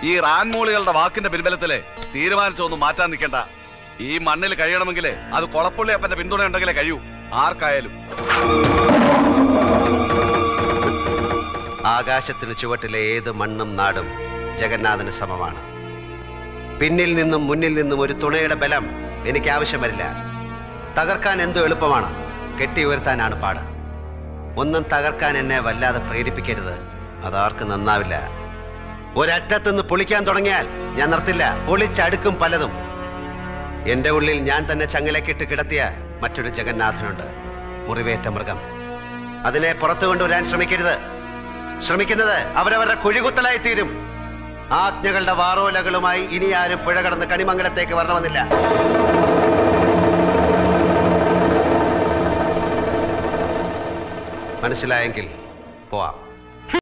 ഈ റാൻമൂളികളുടെ വാക്കിന്റെ പിൻബലത്തില് തീരുമാനിച്ചൊന്നും മാറ്റാൻ നിൽക്കണ്ട ഈ മണ്ണിൽ കഴിയണമെങ്കിൽ അത് കൊളപ്പുള്ളി അപ്പന്റെ പിന്തുണ ഉണ്ടെങ്കിലേ കഴിയൂ ആർക്കായാലും ആകാശത്തിന് ചുവട്ടിലെ ഏത് മണ്ണും നാടും ജഗന്നാഥന് സമമാണ് പിന്നിൽ നിന്നും മുന്നിൽ നിന്നും ഒരു തുണയുടെ ബലം എനിക്ക് ആവശ്യം വരില്ല തകർക്കാൻ എന്തോ എളുപ്പമാണ് കെട്ടി ഉയർത്താനാണ് പാട് ഒന്നും തകർക്കാൻ എന്നെ വല്ലാതെ പ്രേരിപ്പിക്കരുത് അതാർക്കും നന്നാവില്ല ഒരറ്റത്തുനിന്ന് പൊളിക്കാൻ തുടങ്ങിയാൽ ഞാൻ നിർത്തില്ല പൊളിച്ചടുക്കും പലതും എന്റെ ഉള്ളിൽ ഞാൻ തന്നെ ചങ്ങലക്കിട്ട് കിടത്തിയ മറ്റൊരു ജഗന്നാഥനുണ്ട് മുറിവേറ്റ മൃഗം അതിനെ പുറത്തു കൊണ്ടുവരാൻ ശ്രമിക്കരുത് ശ്രമിക്കുന്നത് അവരവരുടെ കുഴികുത്തലായി തീരും ആജ്ഞകളുടെ വാറോലകളുമായി ഇനി ആരും പുഴ കടന്ന് കണിമംഗലത്തേക്ക് വരണമെന്നില്ല മനസ്സിലായെങ്കിൽ പോവാം